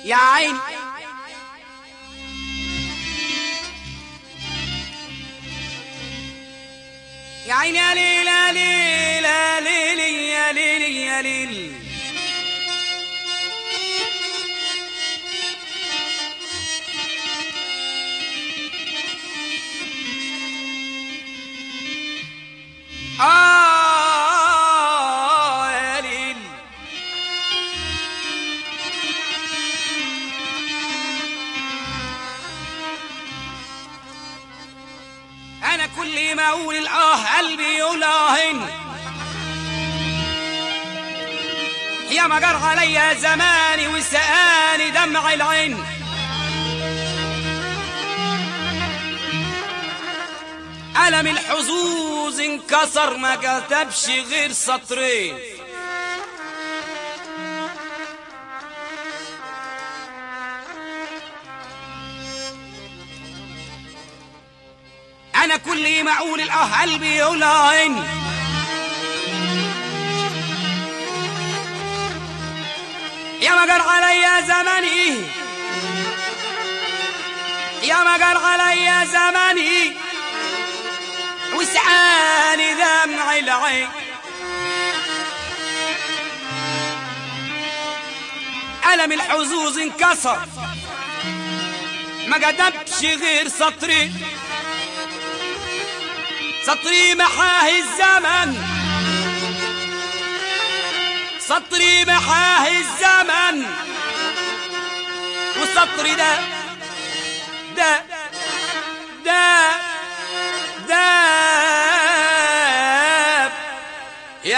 يا عين يا عين يا ليل يا ليل يا ليل يا ليل يا ليل آه يا ليل أنا كل ما أقول الآه قلبي يقول آهن يا ما جر عليا زماني وسقاني دمع العين قلم الحظوظ انكسر ما كتبش غير سطرين انا كل ما اقول الاه قلبي يقول عين يا ما جر عليا زماني يا ما جر عليا زماني وسعاني دمع العين ألم الحظوظ انكسر ما كتبش غير سطري سطري محاه الزمن سطري محاه الزمن وسطري ده ده ده داب يا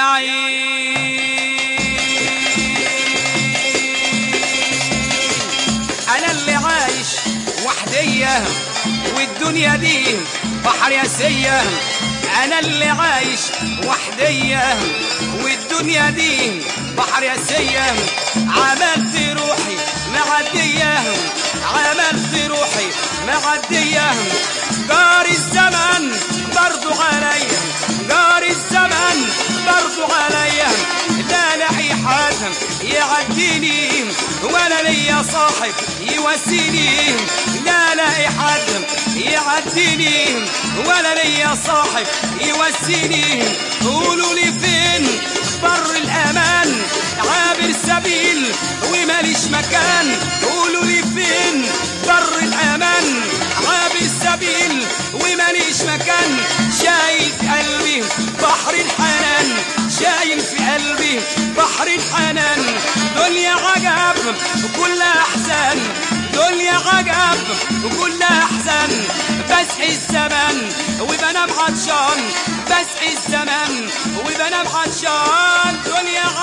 عين انا اللي عايش وحدية والدنيا دي بحر ياسية انا اللي عايش وحدية والدنيا دي بحر ياسية عملت روحي معدية عملت روحي معدية جار الزمن برضو عليا جار الزمن برضو عليا لا لحي حد يعديني ولا ليا صاحب يواسيني لا لاقي حد يعديني ولا ليا صاحب يواسيني قولوا لي فين بر الامان عابر سبيل وماليش مكان قولوا لي فين بر الامان عابر سبيل وماليش مكان شايل في قلبي بحر الحنان شايل في قلبي بحر الحنان دنيا عجب وكل احزان دنيا عجب وكل احزان بسحي الزمن وبنام عطشان بسحي الزمن وبنام عطشان دنيا